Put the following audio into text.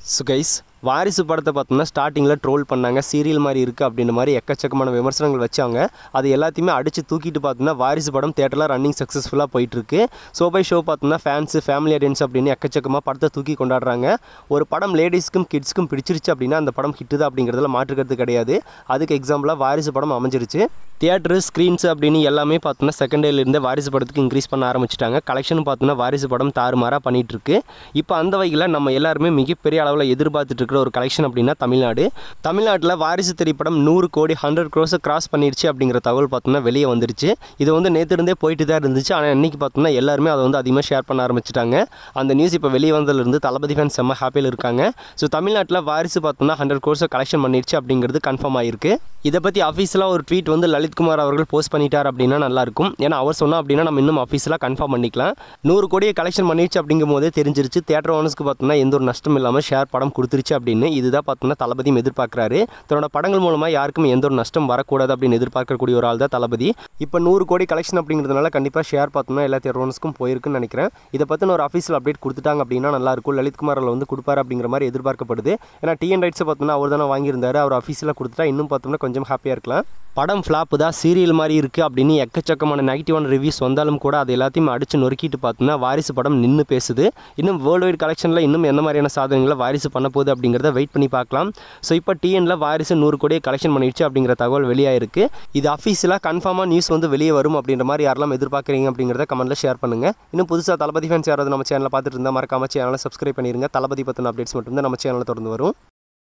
so guys வாரிசு படத்தை பார்த்தோம்னா ஸ்டார்டிங்கில் ட்ரோல் பண்ணாங்க சீரியல் மாதிரி இருக்குது அப்படின்ற மாதிரி எக்கச்சக்கமான விமர்சனங்கள் வச்சாங்க அது எல்லாத்தையுமே அடித்து தூக்கிட்டு பார்த்தோம்னா வாரிசு படம் தேட்டரில் ரன்னிங் சக்ஸஸ்ஃபுல்லாக போயிட்டுருக்கு ஷோ பை ஷோ பார்த்தோம்னா ஃபேன்ஸு ஃபேமிலி ஆடியன்ஸ் அப்படின்னு எக்கச்சக்கமாக படத்தை தூக்கி கொண்டாடுறாங்க ஒரு படம் லேடிஸ்க்கும் கிட்ஸ்க்கும் பிடிச்சிருச்சு அப்படின்னா அந்த படம் ஹிட்டு தான் அப்படிங்கிறதுல மாற்றுக்கிறது கிடையாது அதுக்கு எக்ஸாம்பிளாக வாரிசு படம் அமைஞ்சிருச்சு தியேட்டரு ஸ்க்ரீன்ஸ் அப்படின்னு எல்லாமே பார்த்தோம்னா செகண்ட் டேலேருந்து வாரிசு படத்துக்கு இன்க்ரீஸ் பண்ண ஆரம்பிச்சிட்டாங்க கலெக்ஷன் பார்த்தோம்னா வாரிசு படம் தாறுமாறாக பண்ணிட்டு இருக்கு இப்போ அந்த வகையில் நம்ம எல்லாருமே மிகப்பெரிய அளவில் எதிர்பார்த்துட்டு இருக்கிற ஒரு கலெக்ஷன் அப்படின்னா தமிழ்நாடு தமிழ்நாட்டில் வாரிசு திரைப்படம் நூறு கோடி ஹண்ட்ரட் க்ரோஸை கிராஸ் பண்ணிருச்சு அப்படிங்கிற தகவல் பார்த்தோம்னா வெளியே வந்துருச்சு இது வந்து நேற்று இருந்தே போயிட்டு தான் இருந்துச்சு ஆனால் இன்னைக்கு பார்த்தோம்னா எல்லாருமே அதை வந்து அதிகமாக ஷேர் பண்ண ஆரம்பிச்சிட்டாங்க அந்த நியூஸ் இப்போ வெளியே வந்ததுலேருந்து தளபதி ஃபேன் செம்ம ஹாப்பியில் இருக்காங்க ஸோ தமிழ்நாட்டில் வாரிசு பார்த்தோம்னா ஹண்ட்ரட் க்ரோஸை கலெக்ஷன் பண்ணிருச்சு அப்படிங்கிறது கன்ஃபார்ம் ஆயிருக்கு இதை பற்றி அஃபீஷியலாக ஒரு ட்வீட் வந்து லலித்குமார் அவர்கள் போஸ்ட் பண்ணிட்டார் அப்படின்னா நல்லாயிருக்கும் ஏன்னா அவர் சொன்னா அப்படின்னா நம்ம இன்னும் அஃபீஷியலாக கன்ஃபார்ம் பண்ணிக்கலாம் நூறு கோடியை கலெக்ஷன் பண்ணிருச்சு அப்படிங்கும் போதே தெரிஞ்சிருச்சு தேட்டர் ஓனர்ஸ்க்கு பார்த்தோம்னா எந்த ஒரு நஷ்டம் இல்லாமல் ஷேர் படம் கொடுத்துருச்சு அப்படின்னு இதுதான் பார்த்தோம்னா தளபதியும் எதிர்பார்க்குறாரு தன்னோட படங்கள் மூலமாக யாருக்கும் எந்த ஒரு நஷ்டம் வரக்கூடாது அப்படின்னு எதிர்பார்க்கக்கூடிய ஒரு ஆள் தான் தளபதி இப்போ நூறு கோடி கலெக்ஷன் அப்படிங்கிறதுனால கண்டிப்பாக ஷேர் பார்த்தோம்னா எல்லா தேட்டர் ஓனர்ஸ்க்கும் போயிருக்குன்னு நினைக்கிறேன் இதை பற்றின ஒரு அஃபீஷியல் அப்டேட் கொடுத்துட்டாங்க அப்படின்னா நல்லாயிருக்கும் லலித்குமார் அதில் வந்து கொடுப்பாரு அப்படிங்கிற மாதிரி எதிர்பார்க்கப்படுது ஏன்னா டிஎன் ரைட்ஸை பார்த்தோம்னா அவர் தானே வாங்கியிருந்தாரு அவர் அஃபீஷியலாக கொடுத்துட்டா இன்னும் பார்த்தோம்னா கொஞ்சம் ஹாப்பியாக இருக்கலாம் படம் ஃப்ளாப்பு தான் சீரியல் மாதிரி இருக்குது அப்படின்னு எக்கச்சக்கமான நெகட்டிவான ரிவ்யூஸ் வந்தாலும் கூட அது எல்லாத்தையும் அடித்து நொறுக்கிட்டு பார்த்தோம்னா வாரிசு படம் நின்று பேசுது இன்னும் வேர்ல்டு வைட் கலெக்ஷனில் இன்னும் எந்த மாதிரியான சாதனைகளை வாரிசு பண்ண போகுது அப்படிங்கிறத வெயிட் பண்ணி பார்க்கலாம் ஸோ இப்போ டிஎனில் வாரிசு நூறு கோடியை கலெக்ஷன் பண்ணிடுச்சு அப்படிங்கிற தகவல் வெளியாயிருக்கு இது அஃபீஷியலாக கன்ஃபார்மாக நியூஸ் வந்து வெளியே வரும் அப்படின்ற மாதிரி யாரெல்லாம் எதிர்பார்க்குறீங்க அப்படிங்கிறத கமெண்ட்டில் ஷேர் பண்ணுங்கள் இன்னும் புதுசாக தளபதி ஃபேன்ஸ் யாராவது நம்ம சேனலை பார்த்துட்டு இருந்தால் மறக்காம சேனலை சப்ஸ்கிரைப் பண்ணிடுங்க தளபதி பற்றின அப்டேட்ஸ் மட்டும் தான் நம்ம சேனலில் தொடர்ந்து வரும்